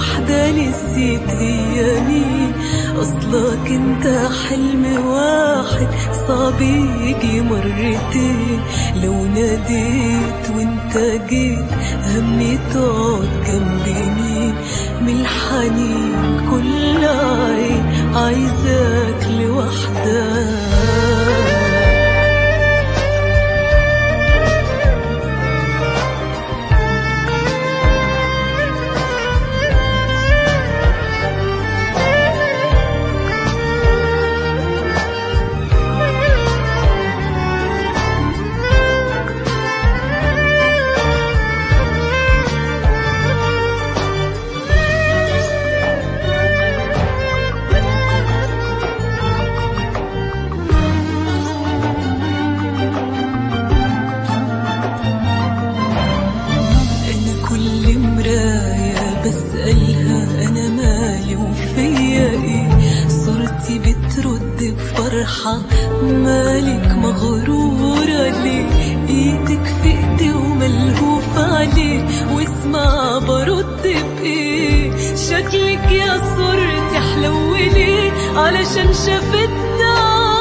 وحدة نسيت هي مين أصلك انت حلم واحد صعب يجي مرتين لو ناديت وانت جيت همي تقعد جنبي مين من الحنين كل عين عايزاك لوحدك أنا كل مراية بسألها أنا مالي وفيا إيه صورتي بترد بفرحة مالك مغرورة ليه إيدك في إيدي وملهوف عليه واسمع برد بإيه شكلك يا صورتي حلولي علشان شافتنا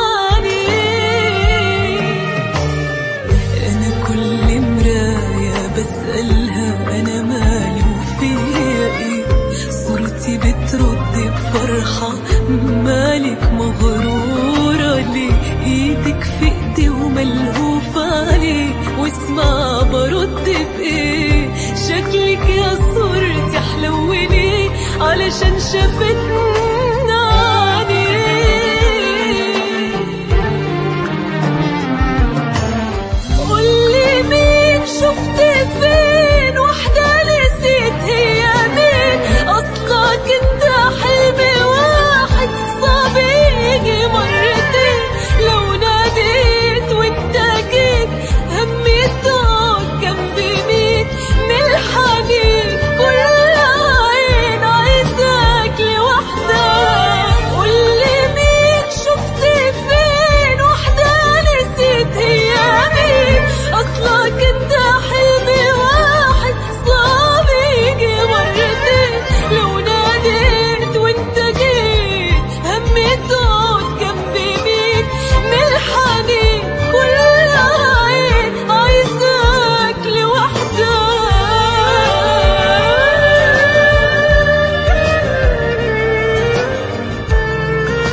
عينيك أنا كل مراية بسألها أنا مالي وفيا إيه صورتي بترد بفرحة مالك مغرورة ليه إيدك في إيدي وملهوف عليه واسمع برد بإيه شكلك يا صورتي حلوني علشان شافتنا عينيك قولي مين شفت فين وحدة نسيت هي مين أصلك انت حلم واحد صعب يجي مرتين لو ناديت وانت جيت همي تقعد جنبي مين من الحنين كل عين عايزاك لوحدك قولي مين شفت فين وحدة نسيت هي مين أصلك انت حلمي واحد صعب يجي مرتين لو ناديت وانت جيت همي تقعد جنبي مين من الحنين كل عين عايزاك لوحدك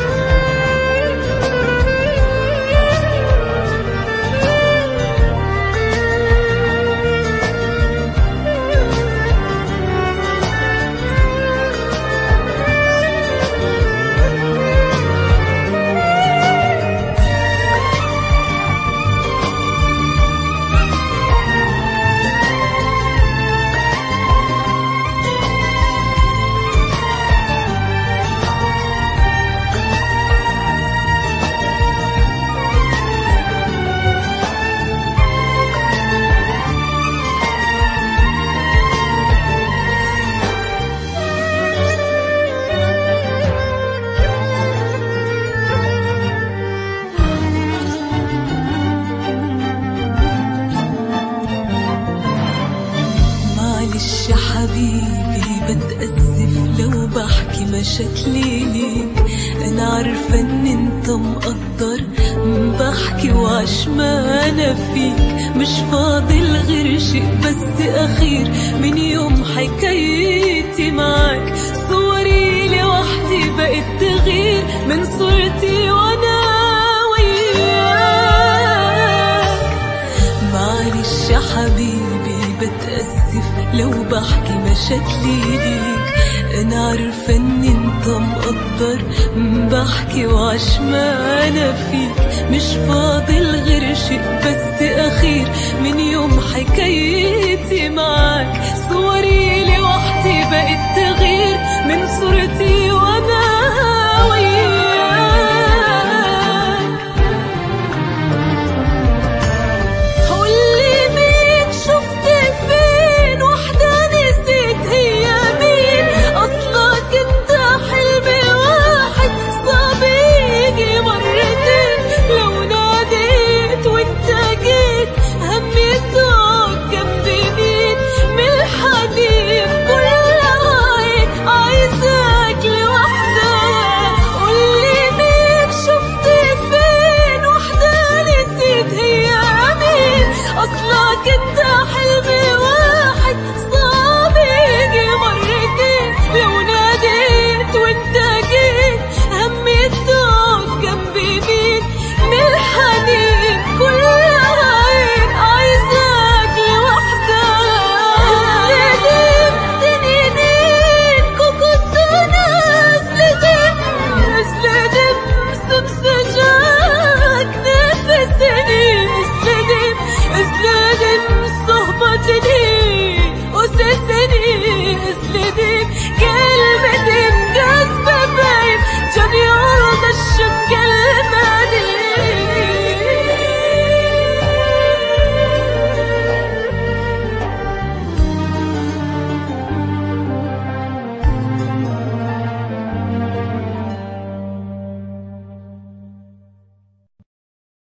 معلش يا حبيبي بتأسف لو بحكي مشاكلي ليك أنا عارفة إن أنت مقدر بحكي وعشمانة فيك مش فاضل غير شيء بس أخير من يوم حكايتي معاك صوري لوحدي بقت تغير من صورتي وأنا وياك معلش يا حبيبي بتأسف لو بحكي مشاكلي ليك أنا عارفة إن أنت مقدر بحكي وعشمانة فيك مش فاضل غير شيء بس أخير من يوم حكايتي معاك صوري لوحدي بقت تغير من صورتي وأنا وياك قولي مين شفت فين وحدة نسيت هي مين أصلك انت حلمي واحد صعب يجي مرتين لو ناديت وانت جيت همي تقعد جنبي مين من الحنين كل عين في مسجون